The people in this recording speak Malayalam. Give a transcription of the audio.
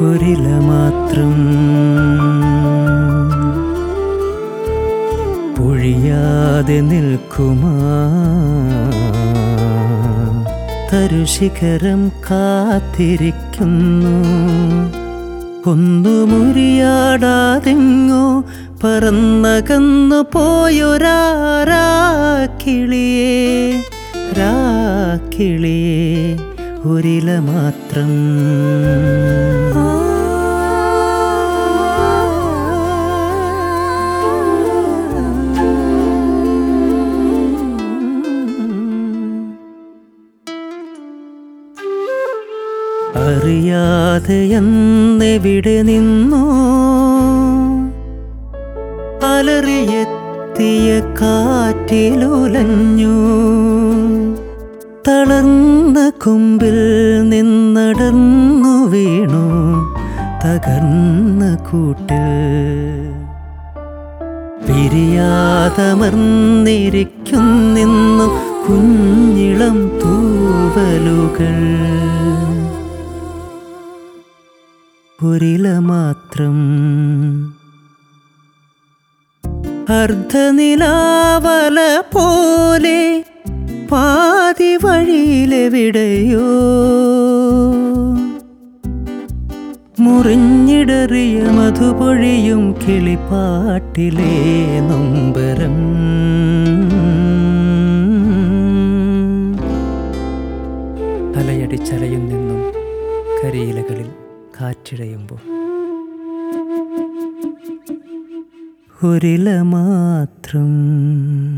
ഒരില മാത്രം പൊഴിയാതെ നിൽക്കുമാ തരുശിഖരം കാത്തിരിക്കുന്നു ഒന്നു മുറിയാടാതെങ്ങോ പറന്നകന്നു പോയൊരാക്കിളിയേ രാക്കിളിയേ ഒരില മാത്രം അറിയാതെ എന്നെവിടെ നിന്നോ അലറിയെത്തിയ കാറ്റിലുലഞ്ഞു തളർന്ന കൊമ്പിൽ നിന്നടർന്നു വീണു തകർന്ന കൂട്ടിൽ പിരിയാതമർന്നിരിക്കുന്നിന്നു കുഞ്ഞിളം തൂവലുകൾ ഒരില മാത്രം അർദ്ധനിലാവല പോലെ പാതി വഴിയിലെവിടെയോ മുറിഞ്ഞിടറിയ മധുപൊഴിയും കിളിപ്പാട്ടിലെ നൊമ്പരം അലയടിച്ചലയും നിന്നും കരിയിലകളിൽ കാറ്റിഴയുമ്പോൾ ഒരില മാത്രം